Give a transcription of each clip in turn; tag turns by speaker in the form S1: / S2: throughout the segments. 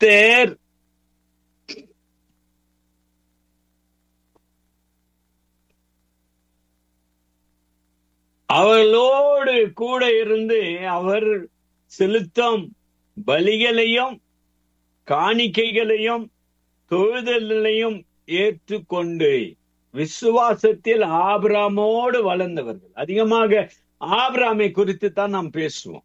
S1: கத்தர் அவர்களோடு கூட இருந்து அவர் செலுத்தும் பலிகளையும் காணிக்கைகளையும் தொழுதலையும் ஏற்றுக்கொண்டு விசுவாசத்தில் ஆபிராமோடு வளர்ந்தவர்கள் அதிகமாக ஆபிராமை குறித்து தான் நாம் பேசுவோம்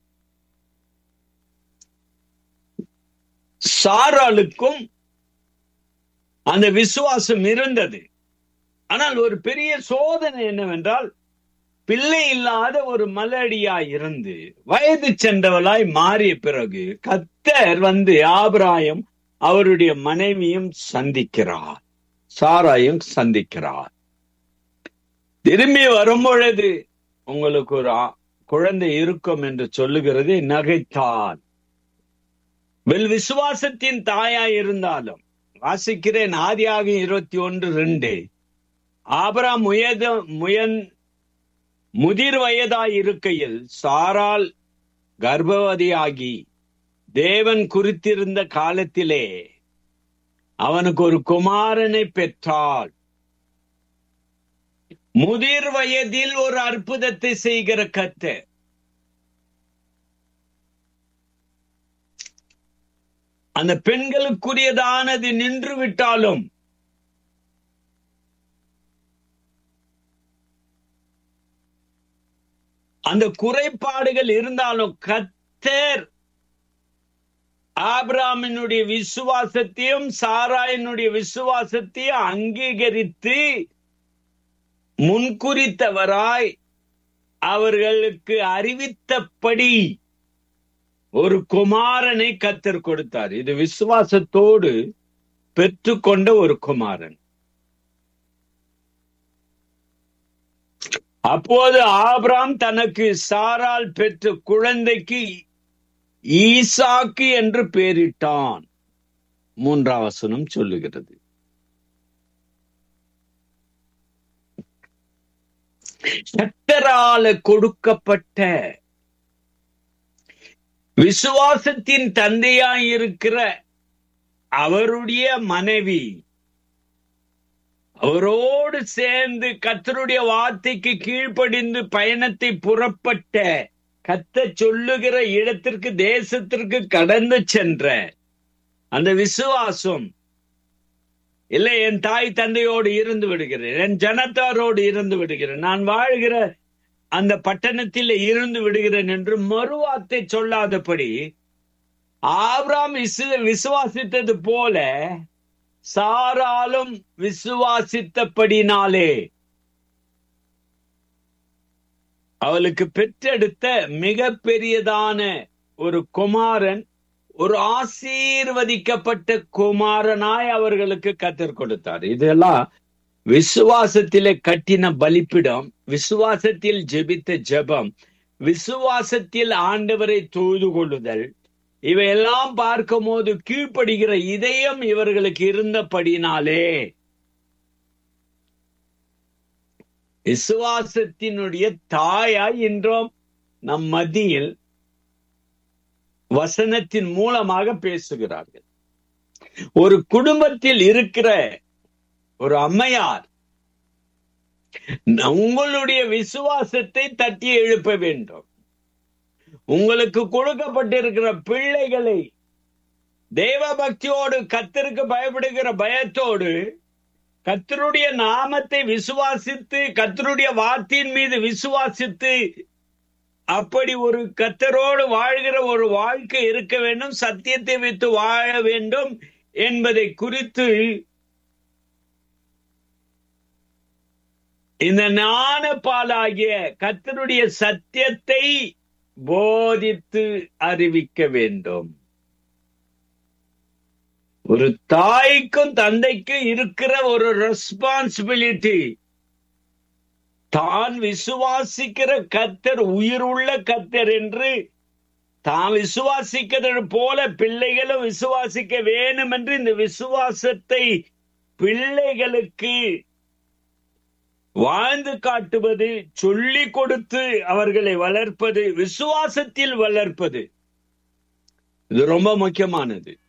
S1: சாராளுக்கும் அந்த விசுவாசம் இருந்தது ஆனால் ஒரு பெரிய சோதனை என்னவென்றால் பிள்ளை இல்லாத ஒரு மலடியாய் இருந்து வயது சென்றவளாய் மாறிய பிறகு கத்தர் வந்து ஆபிராயம் அவருடைய மனைவியும் சந்திக்கிறார் சாராயும் சந்திக்கிறார் திரும்பி வரும் பொழுது உங்களுக்கு ஒரு குழந்தை இருக்கும் என்று சொல்லுகிறது நகைத்தான் வெல் விசுவாசத்தின் தாயாய் இருந்தாலும் வாசிக்கிறேன் ஆதியாக இருபத்தி ஒன்று ரெண்டு ஆபரா முயத முயன் முதிர் வயதாய் இருக்கையில் சாரால் கர்ப்பவதியாகி தேவன் குறித்திருந்த காலத்திலே அவனுக்கு ஒரு குமாரனை பெற்றாள் முதிர் வயதில் ஒரு அற்புதத்தை செய்கிற கத்த அந்த பெண்களுக்குரியதானது நின்று விட்டாலும் அந்த குறைபாடுகள் இருந்தாலும் கத்தர் ஆபிராமினுடைய விசுவாசத்தையும் சாராயினுடைய விசுவாசத்தையும் அங்கீகரித்து முன்குறித்தவராய் அவர்களுக்கு அறிவித்தபடி ஒரு குமாரனை கத்தர் கொடுத்தார் இது விசுவாசத்தோடு பெற்றுக்கொண்ட ஒரு குமாரன் அப்போது ஆபிராம் தனக்கு சாரால் பெற்ற குழந்தைக்கு ஈசாக்கு என்று பெயரிட்டான் மூன்றாம் வசனம் சொல்லுகிறது சத்தரால கொடுக்கப்பட்ட விசுவாசத்தின் தந்தையாய் இருக்கிற அவருடைய மனைவி அவரோடு சேர்ந்து கத்தருடைய வார்த்தைக்கு கீழ்ப்படிந்து பயணத்தை புறப்பட்ட கத்த சொல்லுகிற இடத்திற்கு தேசத்திற்கு கடந்து சென்ற அந்த விசுவாசம் இல்லை என் தாய் தந்தையோடு இருந்து விடுகிறேன் என் ஜனத்தாரோடு இருந்து விடுகிறேன் நான் வாழ்கிற அந்த பட்டணத்தில் இருந்து விடுகிறேன் என்று மறுவார்த்தை சொல்லாதபடி ஆப்ராம் விசு விசுவாசித்தது போல சாராலும் விசுவாசித்தபடினாலே அவளுக்கு பெற்றெடுத்த மிக பெரியதான ஒரு குமாரன் ஒரு ஆசீர்வதிக்கப்பட்ட குமாரனாய் அவர்களுக்கு கத்தர் கொடுத்தார் இதெல்லாம் விசுவாசத்திலே கட்டின பலிப்பிடம் விசுவாசத்தில் ஜெபித்த ஜெபம் விசுவாசத்தில் ஆண்டவரை தொழுது கொள்ளுதல் இவையெல்லாம் பார்க்கும் போது கீழ்ப்படுகிற இதயம் இவர்களுக்கு இருந்தபடினாலே விசுவாசத்தினுடைய தாயாய் இன்றும் நம் மத்தியில் வசனத்தின் மூலமாக பேசுகிறார்கள் ஒரு குடும்பத்தில் இருக்கிற ஒரு அம்மையார் உங்களுடைய விசுவாசத்தை தட்டி எழுப்ப வேண்டும் உங்களுக்கு கொடுக்கப்பட்டிருக்கிற பிள்ளைகளை தேவ பக்தியோடு கத்திற்கு பயப்படுகிற பயத்தோடு கத்தருடைய நாமத்தை விசுவாசித்து கத்தருடைய வார்த்தையின் மீது விசுவாசித்து அப்படி ஒரு கத்தரோடு வாழ்கிற ஒரு வாழ்க்கை இருக்க வேண்டும் சத்தியத்தை வைத்து வாழ வேண்டும் என்பதை குறித்து இந்த ஞான பாலாகிய கத்தருடைய சத்தியத்தை போதித்து அறிவிக்க வேண்டும் ஒரு தாய்க்கும் தந்தைக்கும் இருக்கிற ஒரு ரெஸ்பான்சிபிலிட்டி தான் விசுவாசிக்கிற கத்தர் உயிருள்ள கத்தர் என்று தான் விசுவாசிக்கிறது போல பிள்ளைகளும் விசுவாசிக்க வேணும் என்று இந்த விசுவாசத்தை பிள்ளைகளுக்கு வாழ்ந்து காட்டுவது சொல்லி கொடுத்து அவர்களை வளர்ப்பது விசுவாசத்தில் வளர்ப்பது இது ரொம்ப முக்கியமானது